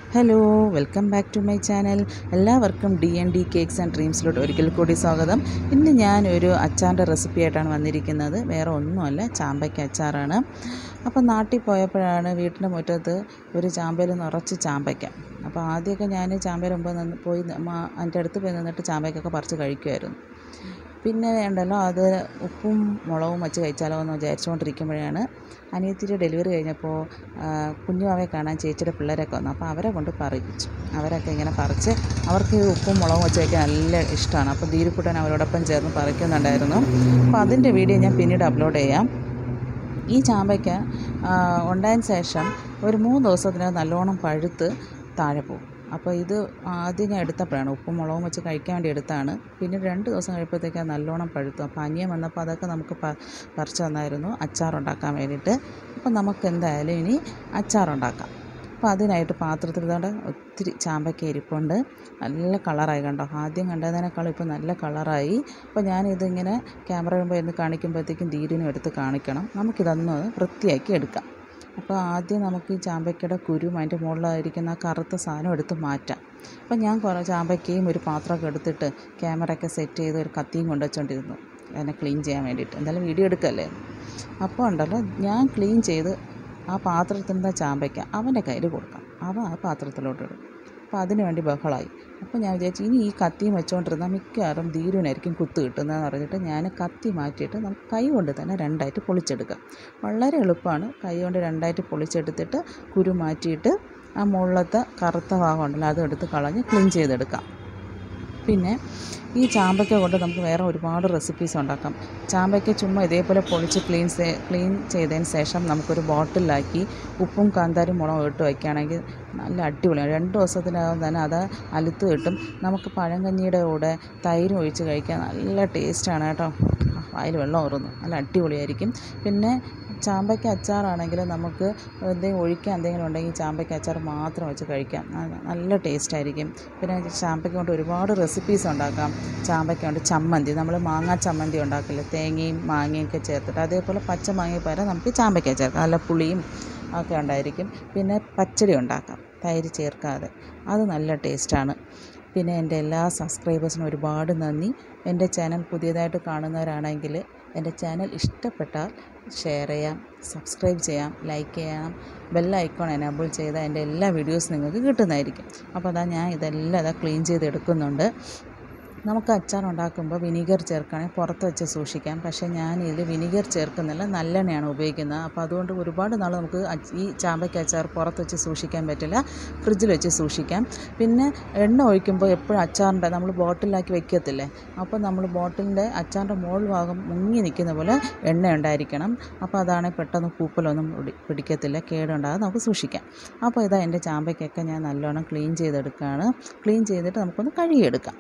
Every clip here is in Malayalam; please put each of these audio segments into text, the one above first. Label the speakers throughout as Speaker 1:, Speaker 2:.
Speaker 1: hello welcome back to my channel എല്ലാവർക്കും D N D cakes and ഡ്രീംസിലോട്ട് ഒരിക്കൽ കൂടി സ്വാഗതം ഇന്ന് ഞാൻ ഒരു അച്ചാറിൻ്റെ റെസിപ്പി ആയിട്ടാണ് വന്നിരിക്കുന്നത് വേറെ ഒന്നുമല്ല ചാമ്പയ്ക്ക അച്ചാറാണ് അപ്പോൾ നാട്ടിൽ പോയപ്പോഴാണ് വീട്ടിൻ്റെ മുറ്റത്ത് ഒരു ചാമ്പയിൽ നിറച്ച് ചാമ്പയ്ക്ക അപ്പോൾ ആദ്യമൊക്കെ ഞാൻ ചാമ്പയിൽ മുമ്പ് നിന്ന് പോയി മാ- അതിൻ്റെ അടുത്ത് പോയി നിന്നിട്ട് ചാമ്പയ്ക്കൊക്കെ പറിച്ച് കഴിക്കുമായിരുന്നു പിന്നെ ഉണ്ടല്ലോ അത് ഉപ്പും മുളകും വെച്ച് കഴിച്ചാലോ എന്ന് വിചാരിച്ചുകൊണ്ടിരിക്കുമ്പോഴാണ് അനിയത്തിയുടെ ഡെലിവറി കഴിഞ്ഞപ്പോൾ കുഞ്ഞുമാവെ കാണാൻ ചേച്ചിയുടെ പിള്ളേരൊക്കെ വന്നു അപ്പോൾ അവരെ കൊണ്ട് പറിപ്പിച്ചു അവരൊക്കെ ഇങ്ങനെ പറിച്ച് അവർക്ക് ഈ ഉപ്പും മുളകും വെച്ച് കഴിക്കാൻ നല്ല ഇഷ്ടമാണ് അപ്പോൾ ദീരുക്കുട്ടൻ അവരോടൊപ്പം ചേർന്ന് പറിക്കുന്നുണ്ടായിരുന്നു അപ്പോൾ അതിൻ്റെ വീഡിയോ ഞാൻ പിന്നീട് അപ്ലോഡ് ചെയ്യാം ഈ ചാമ്പയ്ക്ക ആ, ഉണ്ടായതിന് ശേഷം ഒരു മൂന്ന് ദിവസത്തിനകം നല്ലോണം പഴുത്ത് താഴെ പോകും അപ്പോൾ ഇത് ആദ്യം ഞാൻ എടുത്തപ്പോഴാണ് ഉപ്പും മുളകും വെച്ച് കഴിക്കാൻ വേണ്ടി എടുത്താണ് പിന്നെ രണ്ട് ദിവസം കഴിയുമ്പോഴത്തേക്ക് അത് നല്ലോണം പഴുത്തു അപ്പോൾ അനിയൻ വന്നപ്പോൾ അതൊക്കെ നമുക്ക് പ പറിച്ച് തന്നായിരുന്നു അച്ചാറുണ്ടാക്കാൻ വേണ്ടിയിട്ട് അപ്പോൾ നമുക്ക് എന്തായാലും ഇനി അച്ചാറുണ്ടാക്കാം അപ്പോൾ അതിനായിട്ട് പാത്രത്തിൽ ഇതാണ്ട് ഒത്തിരി ചാമ്പയ്ക്ക ഇരിപ്പുണ്ട് നല്ല കളറായി കണ്ടോ ആദ്യം കണ്ടതിനേക്കാളും ഇപ്പോൾ നല്ല കളറായി അപ്പോൾ ഞാനിതിങ്ങനെ ക്യാമറ മുമ്പ് ഇരുന്ന് കാണിക്കുമ്പോഴത്തേക്കും ധീരനും എടുത്ത് കാണിക്കണം നമുക്കിതൊന്ന് വൃത്തിയാക്കി എടുക്കാം അപ്പോൾ ആദ്യം നമുക്ക് ഈ ചാമ്പയ്ക്കയുടെ കുരും അതിൻ്റെ മുകളിലായിരിക്കുന്ന ആ കറുത്ത സാധനം എടുത്ത് മാറ്റാം അപ്പോൾ ഞാൻ കുറേ ചാമ്പയ്ക്കയും ഒരു പാത്രമൊക്കെ എടുത്തിട്ട് ക്യാമറയൊക്കെ സെറ്റ് ചെയ്ത് ഒരു കത്തിയും കൊണ്ടുവച്ചുകൊണ്ടിരുന്നു അതിനെ ക്ലീൻ ചെയ്യാൻ വേണ്ടിയിട്ട് എന്തായാലും വീഡിയോ എടുക്കല്ലേ അപ്പോൾ ഉണ്ടല്ലോ ഞാൻ ക്ലീൻ ചെയ്ത് ആ പാത്രത്തിൻ്റെ ചാമ്പയ്ക്ക അവൻ്റെ കയ്യിൽ കൊടുക്കാം അവൻ ആ പാത്രത്തിലോട്ട് ഇടും അപ്പോൾ അതിന് വേണ്ടി ബഹളമായി അപ്പോൾ ഞാൻ വിചാരിച്ചു ഇനി ഈ കത്തിയും വെച്ചുകൊണ്ടിരുന്നാൽ മിക്കവാറും ധീരുവിനായിരിക്കും കുത്ത് കിട്ടുന്നതെന്ന് പറഞ്ഞിട്ട് ഞാൻ കത്തി മാറ്റിയിട്ട് നമുക്ക് കൈ കൊണ്ട് തന്നെ രണ്ടായിട്ട് പൊളിച്ചെടുക്കാം വളരെ എളുപ്പമാണ് കൈ കൊണ്ട് രണ്ടായിട്ട് പൊളിച്ചെടുത്തിട്ട് കുരു മാറ്റിയിട്ട് ആ മുകളിലത്തെ കറുത്ത ഭാഗം ഉണ്ടല്ലോ അതും എടുത്ത് കളഞ്ഞ് ക്ലീൻ ചെയ്തെടുക്കാം പിന്നെ ഈ ചാമ്പയ്ക്ക കൊണ്ട് നമുക്ക് വേറെ ഒരുപാട് റെസിപ്പീസ് ഉണ്ടാക്കാം ചാമ്പയ്ക്ക ചുമ്മാ ഇതേപോലെ പൊളിച്ച് ക്ലീൻ ക്ലീൻ ചെയ്തതിന് ശേഷം നമുക്കൊരു ബോട്ടിലാക്കി ഉപ്പും കാന്താരും മുളകും ഇട്ട് വയ്ക്കുകയാണെങ്കിൽ നല്ല അടിപൊളിയാണ് രണ്ട് ദിവസത്തിനകം തന്നെ അത് അലുത്ത് കിട്ടും നമുക്ക് പഴങ്കഞ്ഞിയുടെ കൂടെ തൈരും ഒഴിച്ച് കഴിക്കാൻ നല്ല ടേസ്റ്റാണ് കേട്ടോ വായിൽ വെള്ളം ഊറുന്നു നല്ല അടിപൊളിയായിരിക്കും പിന്നെ ചാമ്പയ്ക്ക അച്ചാറാണെങ്കിൽ നമുക്ക് എന്തെങ്കിലും ഒഴിക്കാൻ എന്തെങ്കിലും ഉണ്ടെങ്കിൽ ചാമ്പയ്ക്ക അച്ചാർ മാത്രം വെച്ച് കഴിക്കാം ന- നല്ല ടേസ്റ്റ് ആയിരിക്കും പിന്നെ ചാമ്പയ്ക്ക കൊണ്ട് ഒരുപാട് റെസിപ്പീസ് ഉണ്ടാക്കാം ചാമ്പയ്ക്ക കൊണ്ട് ചമ്മന്തി നമ്മൾ മാങ്ങാ ചമ്മന്തി ഉണ്ടാക്കില്ല തേങ്ങയും മാങ്ങയും ഒക്കെ ചേർത്തിട്ട് അതേപോലെ പച്ച മാങ്ങ പകരം നമുക്ക് ചാമ്പയ്ക്ക ചേർക്കാം നല്ല പുളിയും ഒക്കെ ഉണ്ടായിരിക്കും പിന്നെ പച്ചടി ഉണ്ടാക്കാം തൈര് ചേർക്കാതെ അത് നല്ല ടേസ്റ്റാണ് പിന്നെ എൻ്റെ എല്ലാ സബ്സ്ക്രൈബേഴ്സിനും ഒരുപാട് നന്ദി എൻ്റെ ചാനൽ പുതിയതായിട്ട് കാണുന്നവരാണെങ്കിൽ എൻ്റെ ചാനൽ ഇഷ്ടപ്പെട്ടാൽ ഷെയർ ചെയ്യാം സബ്സ്ക്രൈബ് ചെയ്യാം ലൈക്ക് ചെയ്യാം ബെൽ ഐക്കോൺ എനേബിൾ ചെയ്താൽ എൻ്റെ എല്ലാ വീഡിയോസും നിങ്ങൾക്ക് കിട്ടുന്നതായിരിക്കും അപ്പോൾ അതാ ഞാൻ ഇതെല്ലാം അതാ ക്ലീൻ ചെയ്ത് എടുക്കുന്നുണ്ട് നമുക്ക് അച്ചാർ ഉണ്ടാക്കുമ്പോൾ വിനീഗർ ചേർക്കുകയാണെങ്കിൽ പുറത്ത് വെച്ച് സൂക്ഷിക്കാം പക്ഷേ ഞാൻ ഇതിൽ വിനീഗർ ചേർക്കുന്നില്ല നല്ലെണ്ണയാണ് ഉപയോഗിക്കുന്നത് അപ്പോൾ അതുകൊണ്ട് ഒരുപാട് നാൾ നമുക്ക് അച്ച് ഈ ചാമ്പയ്ക്ക അച്ചാർ പുറത്ത് വെച്ച് സൂക്ഷിക്കാൻ പറ്റില്ല ഫ്രിഡ്ജിൽ വെച്ച് സൂക്ഷിക്കാം പിന്നെ എണ്ണ ഒഴിക്കുമ്പോൾ എപ്പോഴും അച്ചാറിൻ്റെ നമ്മൾ ബോട്ടിലാക്കി വെക്കത്തില്ലേ അപ്പോൾ നമ്മൾ ബോട്ടിലിൻ്റെ അച്ചാറിൻ്റെ മുകൾ ഭാഗം മുങ്ങി നിൽക്കുന്ന പോലെ എണ്ണ ഉണ്ടായിരിക്കണം അപ്പോൾ അതാണെങ്കിൽ പെട്ടെന്ന് പൂപ്പലൊന്നും പിടി- പിടിക്കത്തില്ല കേടുണ്ടാകാതെ നമുക്ക് സൂക്ഷിക്കാം അപ്പോൾ ഇതാ എൻ്റെ ചാമ്പയ്ക്കൊക്കെ ഞാൻ നല്ലോണം ക്ലീൻ ചെയ്തെടുക്കുകയാണ് ക്ലീൻ ചെയ്തിട്ട് നമുക്കൊന്ന് കഴുകിയെടുക്കാം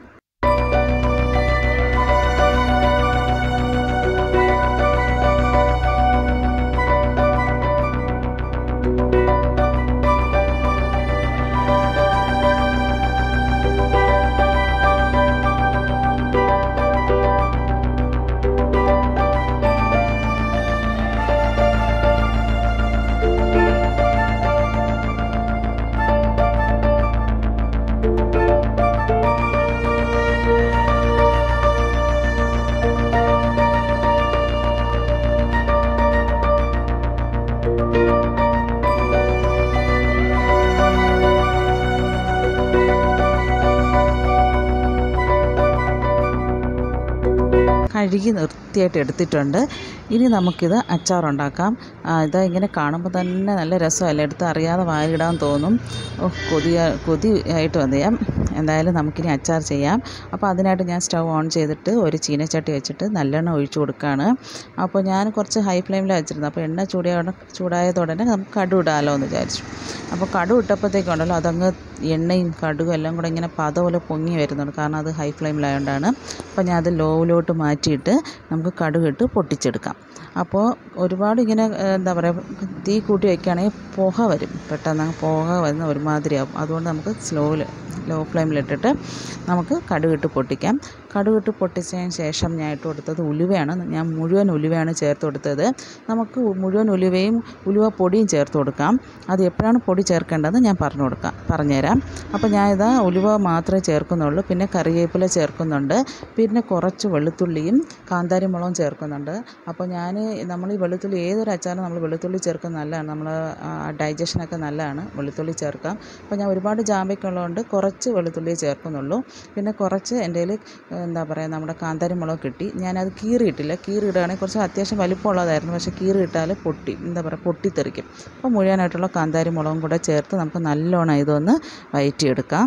Speaker 1: കഴുകി വൃത്തിയായിട്ട് എടുത്തിട്ടുണ്ട് ഇനി നമുക്കിത് അച്ചാറുണ്ടാക്കാം ആ, ഇത് ഇങ്ങനെ കാണുമ്പോൾ തന്നെ നല്ല രസമല്ലേ എടുത്ത് അറിയാതെ വായിലിടാൻ തോന്നും ഓ കൊതിയ കൊതി ആയിട്ട് വന്നയാം എന്തായാലും നമുക്കിനി അച്ചാർ ചെയ്യാം അപ്പോൾ അതിനായിട്ട് ഞാൻ സ്റ്റൗ ഓൺ ചെയ്തിട്ട് ഒരു ചീനച്ചട്ടി വെച്ചിട്ട് നല്ലെണ്ണ ഒഴിച്ചു കൊടുക്കുകയാണ് അപ്പോൾ ഞാൻ കുറച്ച് ഹൈ ഫ്ലെയിമിലാണ് വെച്ചിരുന്നത് അപ്പോൾ എണ്ണ ചൂടിയ ചൂടായതുടനെ നമുക്ക് കടു ഇടാമല്ലോ എന്ന് വിചാരിച്ചു അപ്പോൾ കടു ഇട്ടപ്പോഴത്തേക്കുണ്ടല്ലോ അതങ്ങ് എണ്ണയും കടുകും എല്ലാം കൂടെ ഇങ്ങനെ പത പോലെ പൊങ്ങി വരുന്നുണ്ട് കാരണം അത് ഹൈ ഫ്ലെയിമിലായതുകൊണ്ടാണ് അപ്പോൾ ഞാൻ അത് ലോയിലോട്ട് മാറ്റിയിട്ട് നമുക്ക് കടുകിട്ട് പൊട്ടിച്ചെടുക്കാം അപ്പോൾ ഒരുപാട് ഇങ്ങനെ ഏഹ്, എന്താ പറയുക തീ കൂട്ടി വയ്ക്കുകയാണെങ്കിൽ പുക വരും പെട്ടെന്ന് അങ്ങ് പുക വരുന്ന ഒരുമാതിരിയാവും അതുകൊണ്ട് നമുക്ക് സ്ലോയിൽ ലോ ഫ്ലെയിമിലിട്ടിട്ട് നമുക്ക് കടുകിട്ട് പൊട്ടിക്കാം കടുകിട്ട് പൊട്ടിച്ചതിന് ശേഷം ഞാൻ ഇട്ട് കൊടുത്തത് ഉലുവയാണ് ഞാൻ മുഴുവൻ ഉലുവയാണ് ചേർത്ത് കൊടുത്തത് നമുക്ക് മുഴുവൻ ഉലുവയും ഉലുവ പൊടിയും ചേർത്ത് കൊടുക്കാം അത് എപ്പോഴാണ് പൊടി ചേർക്കേണ്ടതെന്ന് ഞാൻ പറഞ്ഞു കൊടുക്കാം പറഞ്ഞുതരാം അപ്പോൾ ഞാൻ ഇതാ ഉലുവ മാത്രമേ ചേർക്കുന്നുള്ളൂ പിന്നെ കറിവേപ്പില ചേർക്കുന്നുണ്ട് പിന്നെ കുറച്ച് വെളുത്തുള്ളിയും കാന്താരി മുളകും ചേർക്കുന്നുണ്ട് അപ്പോൾ ഞാൻ നമ്മൾ ഈ വെളുത്തുള്ളി ഏതൊരു അച്ചാറും നമ്മൾ വെളുത്തുള്ളി ചേർക്കുന്നത് നല്ലതാണ് നമ്മൾ ഡൈജഷനൊക്കെ നല്ലതാണ് വെളുത്തുള്ളി ചേർക്കാം അപ്പോൾ ഞാൻ ഒരുപാട് ജാമ്പയ്ക്ക ഉള്ളതുകൊണ്ട് കുറച്ച് വെളുത്തുള്ളിയെ ചേർക്കുന്നുള്ളൂ പിന്നെ കുറച്ച് എൻ്റെ കയ്യിൽ എന്താ പറയുക നമ്മുടെ കാന്താരി മുളക് കിട്ടി ഞാനത് കീറിയിട്ടില്ല കീറി ഇടുകയാണെങ്കിൽ കുറച്ച് അത്യാവശ്യം വലിപ്പമുള്ളതായിരുന്നു പക്ഷേ കീറി ഇട്ടാൽ പൊട്ടി എന്താ പറയുക പൊട്ടിത്തെറിക്കും അപ്പോൾ മുഴുവനായിട്ടുള്ള കാന്താരി മുളകും കൂടെ ചേർത്ത് നമുക്ക് നല്ലോണം ഇതൊന്ന് വയറ്റിയെടുക്കാം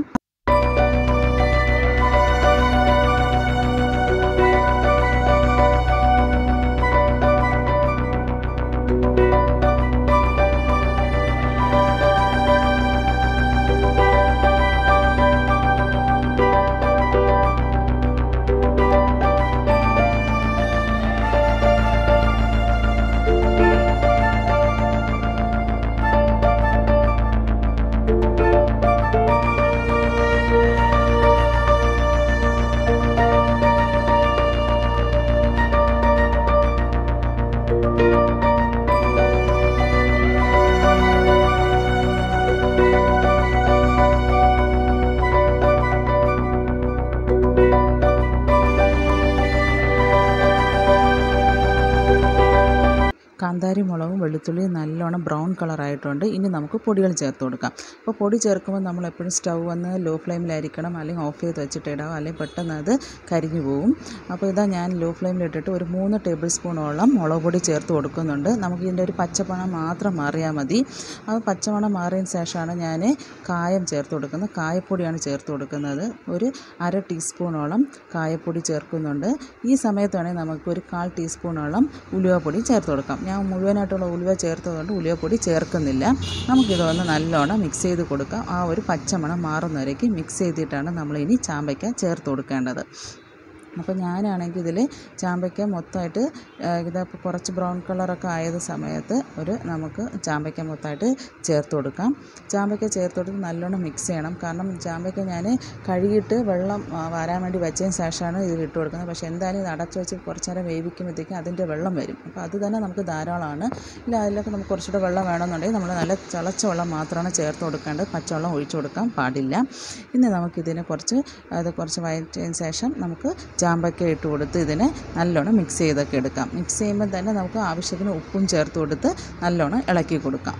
Speaker 1: കാന്താരി മുളകും വെളുത്തുള്ളിയും നല്ലോണം ബ്രൗൺ കളറായിട്ടുണ്ട് ഇനി നമുക്ക് പൊടികൾ ചേർത്ത് കൊടുക്കാം അപ്പോൾ പൊടി ചേർക്കുമ്പോൾ നമ്മൾ എപ്പോഴും സ്റ്റൗ വന്ന് ലോ ഫ്ലെയിമിലായിരിക്കണം അല്ലെങ്കിൽ ഓഫ് ചെയ്ത് വെച്ചിട്ട് ഇടാം അല്ലെങ്കിൽ പെട്ടെന്ന് അത് കരിഞ്ഞു പോകും അപ്പോൾ ഇതാ ഞാൻ ലോ ഫ്ലെയിമിലിട്ടിട്ട് ഒരു മൂന്ന് ടേബിൾ സ്പൂണോളം മുളക് പൊടി ചേർത്ത് കൊടുക്കുന്നുണ്ട് നമുക്ക് ഇതിൻ്റെ ഒരു പച്ചപ്പണം മാത്രം മാറിയാൽ മതി അത് പച്ചമണം മാറിയതിന് ശേഷമാണ് ഞാൻ കായം ചേർത്ത് കൊടുക്കുന്നത് കായപ്പൊടിയാണ് ചേർത്ത് കൊടുക്കുന്നത് ഒരു അര ടീസ്പൂണോളം കായപ്പൊടി ചേർക്കുന്നുണ്ട് ഈ സമയത്ത് വേണമെങ്കിൽ നമുക്ക് ഒരു കാൽ ടീസ്പൂണോളം ഉലുവപ്പൊടി ചേർത്ത് കൊടുക്കാം ഞാൻ മുഴുവനായിട്ടുള്ള ഉലുവ ചേർത്തതുകൊണ്ട് ഉലുവപ്പൊടി ചേർക്കുന്നില്ല നമുക്കിതൊന്ന് നല്ലോണം മിക്സ് ചെയ്ത് കൊടുക്കാം ആ ഒരു പച്ചമണം മാറുന്നവരേക്ക് മിക്സ് ചെയ്തിട്ടാണ് നമ്മൾ ഇനി ചാമ്പയ്ക്ക ചേർത്ത് കൊടുക്കേണ്ടത് അപ്പോൾ ഞാനാണെങ്കിൽ ഇതിൽ ചാമ്പയ്ക്ക മൊത്തമായിട്ട് ഇതിപ്പോൾ കുറച്ച് ബ്രൗൺ കളറൊക്കെ ആയത് സമയത്ത് ഒരു നമുക്ക് ചാമ്പയ്ക്ക മൊത്തമായിട്ട് ചേർത്ത് കൊടുക്കാം ചാമ്പയ്ക്ക ചേർത്ത് കൊടുത്ത് നല്ലോണം മിക്സ് ചെയ്യണം കാരണം ചാമ്പയ്ക്ക ഞാൻ കഴുകിയിട്ട് വെള്ളം ആ, വരാൻ വേണ്ടി വെച്ചതിന് ശേഷമാണ് ഇതിൽ ഇട്ട് കൊടുക്കുന്നത് പക്ഷേ എന്തായാലും ഇത് അടച്ച് വെച്ച് കുറച്ച് നേരം വേവിക്കുമ്പോഴത്തേക്കും അതിൻ്റെ വെള്ളം വരും അപ്പോൾ അത് തന്നെ നമുക്ക് ധാരാളമാണ് ഇല്ല അതിലൊക്കെ നമുക്ക് കുറച്ചുകൂടെ വെള്ളം വേണമെന്നുണ്ടെങ്കിൽ നമ്മൾ നല്ല തിളച്ച വെള്ളം മാത്രമാണ് ചേർത്ത് കൊടുക്കേണ്ടത് പച്ചവെള്ളം ഒഴിച്ചു കൊടുക്കാൻ പാടില്ല ഇനി നമുക്കിതിനെ കുറച്ച് അത് കുറച്ച് വഴറ്റിയതിന് ശേഷം നമുക്ക് ചാമ്പയ്ക്ക ഇട്ട് കൊടുത്ത് ഇതിനെ നല്ലോണം മിക്സ് ചെയ്തൊക്കെ എടുക്കാം മിക്സ് ചെയ്യുമ്പോൾ തന്നെ നമുക്ക് ആവശ്യത്തിന് ഉപ്പും ചേർത്ത് കൊടുത്ത് നല്ലോണം ഇളക്കി കൊടുക്കാം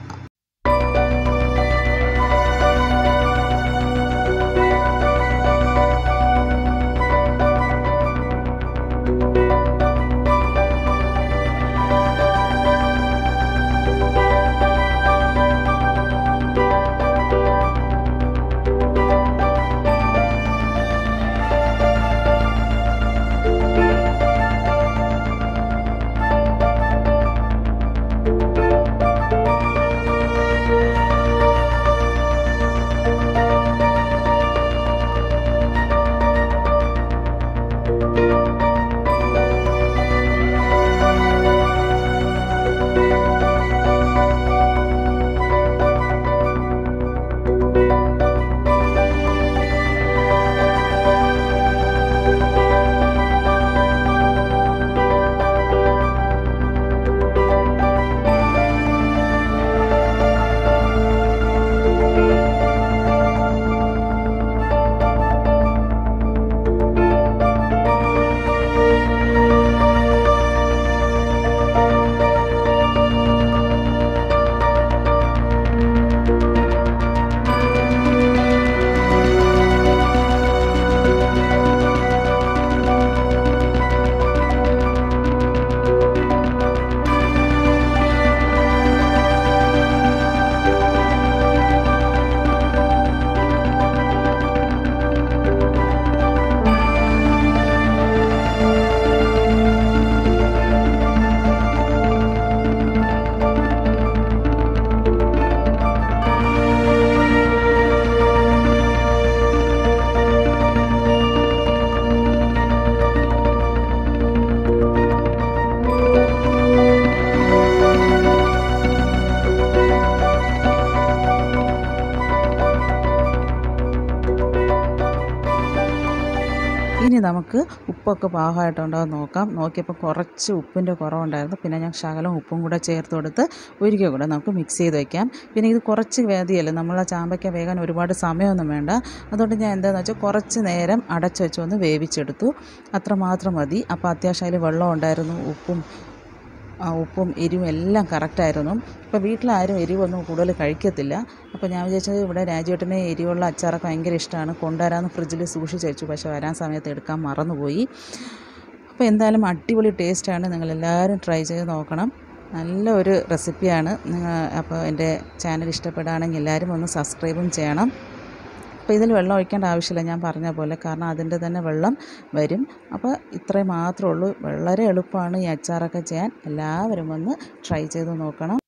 Speaker 1: ഇനി നമുക്ക് ഉപ്പൊക്കെ പാകമായിട്ടുണ്ടോ എന്ന് നോക്കാം നോക്കിയപ്പോൾ കുറച്ച് ഉപ്പിൻ്റെ കുറവുണ്ടായിരുന്നു പിന്നെ ഞാൻ ശകലം ഉപ്പും കൂടെ ചേർത്ത് കൊടുത്ത് ഒരിക്കൽ കൂടെ നമുക്ക് മിക്സ് ചെയ്ത് വയ്ക്കാം പിന്നെ ഇത് കുറച്ച് വേദിയല്ലേ നമ്മൾ ആ ചാമ്പയ്ക്ക വേകാൻ ഒരുപാട് സമയമൊന്നും വേണ്ട അതുകൊണ്ട് ഞാൻ എന്താണെന്ന് വെച്ചാൽ കുറച്ച് നേരം അടച്ചു വെച്ച് ഒന്ന് വേവിച്ചെടുത്തു അത്ര മാത്രം മതി അപ്പോൾ അത്യാവശ്യം അതിൽ വെള്ളം ഉണ്ടായിരുന്നു ഉപ്പും ആ ഉപ്പും എരിവും എല്ലാം കറക്റ്റായിരുന്നു അപ്പോൾ വീട്ടിലാരും എരിവൊന്നും കൂടുതൽ കഴിക്കത്തില്ല അപ്പോൾ ഞാൻ വിചാരിച്ചത് ഇവിടെ രാജുവേട്ടന് എരിവുള്ള അച്ചാറൊക്കെ ഭയങ്കര ഇഷ്ടമാണ് കൊണ്ടുവരാമെന്ന് ഫ്രിഡ്ജിൽ സൂക്ഷിച്ച് വെച്ചു പക്ഷേ വരാൻ സമയത്ത് എടുക്കാൻ മറന്നുപോയി അപ്പോൾ എന്തായാലും അടിപൊളി ടേസ്റ്റാണ് നിങ്ങളെല്ലാവരും ട്രൈ ചെയ്ത് നോക്കണം നല്ല ഒരു റെസിപ്പിയാണ് നിങ്ങൾ അപ്പോൾ എൻ്റെ ചാനൽ ഇഷ്ടപ്പെടുകയാണെങ്കിൽ എല്ലാവരും ഒന്ന് സബ്സ്ക്രൈബും ചെയ്യണം അപ്പോൾ ഇതിൽ വെള്ളം ഒഴിക്കേണ്ട ആവശ്യമില്ല ഞാൻ പറഞ്ഞ പോലെ കാരണം അതിൻ്റെ തന്നെ വെള്ളം വരും അപ്പോൾ ഇത്രയും മാത്രമേ ഉള്ളൂ വളരെ എളുപ്പമാണ് ഈ അച്ചാറൊക്കെ ചെയ്യാൻ എല്ലാവരും ഒന്ന് ട്രൈ ചെയ്ത് നോക്കണം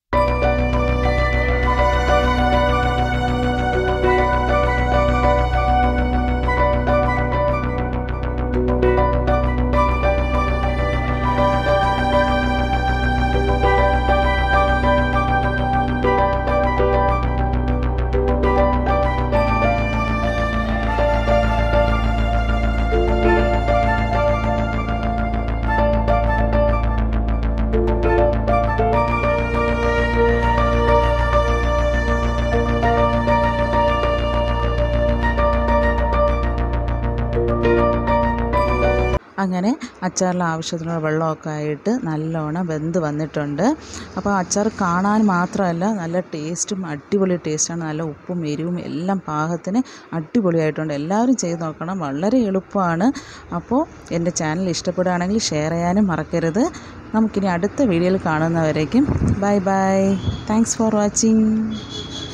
Speaker 1: അങ്ങനെ അച്ചാറിൽ ആവശ്യത്തിനുള്ള വെള്ളമൊക്കെ ആയിട്ട് നല്ലോണം വെന്ത് വന്നിട്ടുണ്ട് അപ്പോൾ അച്ചാർ കാണാൻ മാത്രമല്ല നല്ല ടേസ്റ്റും അടിപൊളി ടേസ്റ്റാണ് നല്ല ഉപ്പും എരിവും എല്ലാം പാകത്തിന് അടിപൊളിയായിട്ടുണ്ട് എല്ലാവരും ചെയ്ത് നോക്കണം വളരെ എളുപ്പമാണ് അപ്പോൾ എൻ്റെ ചാനൽ ഇഷ്ടപ്പെടുകയാണെങ്കിൽ ഷെയർ ചെയ്യാനും മറക്കരുത് നമുക്കിനി അടുത്ത വീഡിയോയിൽ കാണുന്നവരേക്കും bye bye thanks for watching